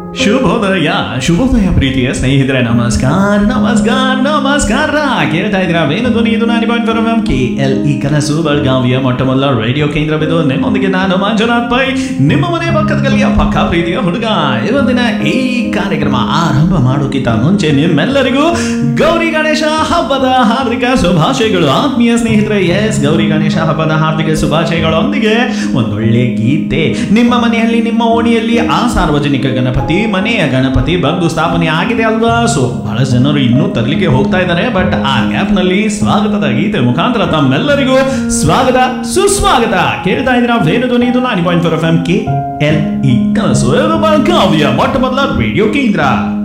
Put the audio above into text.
ಶುಭೋದಯ ಶುಭೋದಯ ಪ್ರೀತಿಯ ಸ್ನೇಹಿತರೆ ನಮಸ್ಕಾರ ನಮಸ್ಕಾರ ನಮಸ್ಕಾರ ಕೇಳ್ತಾ ಇದ್ದೀರಾ ವೇನು ಧ್ವನಿ ಇದು ನಾನು point four M K L E ಕನಸು ಬೆಳಗಾವಿಯ ಮೊಟ್ಟ ಮೊದಲ ರೇಡಿಯೋ ಕೇಂದ್ರವಿದು ನಿಮ್ಮೊಂದಿಗೆ ನಾನು ಮಂಜುನಾಥ್ ಪೈ ನಿಮ್ಮ ಮನೆ ಪಕ್ಕದ ಗಲಿಯ ಪಕ್ಕ ಪ್ರೀತಿಯ ಹುಡುಗ ಇವತ್ತಿನ ಈ ಕಾರ್ಯಕ್ರಮ ಆರಂಭ ಮಾಡೋಕ್ಕಿಂತ ಮುಂಚೆ ನಿಮ್ಮೆಲ್ಲರಿಗೂ ಗೌರಿ ಗಣೇಶ ಹಬ್ಬದ ಹಾರ್ದಿಕ ಶುಭಾಶಯಗಳು ಆತ್ಮೀಯ ಸ್ನೇಹಿತರೆ ಎಸ್ ಗೌರಿ ಗಣೇಶ ಹಬ್ಬದ ಹಾರ್ದಿಕ ಶುಭಾಶಯಗಳೊಂದಿಗೆ ಒಂದೊಳ್ಳೆ ಗೀತೆ ನಿಮ್ಮ ಮನೆಯಲ್ಲಿ ನಿಮ್ಮ ಓಣಿಯಲ್ಲಿ ಆ ಸಾರ್ವಜನಿಕ ಗಣಪತಿ ಮನೆಯ ಗಣಪತಿ ಬಂದು ಸ್ಥಾಪನೆ ಆಗಿದೆ ಅಲ್ವಾ ಸೊ ಬಹಳಷ್ಟು ಜನರು ಇನ್ನೂ ತರಲಿಕ್ಕೆ ಹೋಗ್ತಾ ಇದ್ದಾರೆ ಬಟ್ ಆ ಗ್ಯಾಪ್ ನಲ್ಲಿ ಸ್ವಾಗತದ ಗೀತೆ ಮುಖಾಂತರ ತಮ್ಮೆಲ್ಲರಿಗೂ ಸ್ವಾಗತ ಸುಸ್ವಾಗತ ಕೇಳ್ತಾ ಇದ್ದೀರಾ ವೇಣು ಧ್ವನಿ ಇದು ನಾನಿ point four F M K L E ಕನಸು ಇದು ಬೆಳಗಾವಿಯ ಮೊಟ್ಟ ಮೊದಲ ರೇಡಿಯೋ ಕೇಂದ್ರ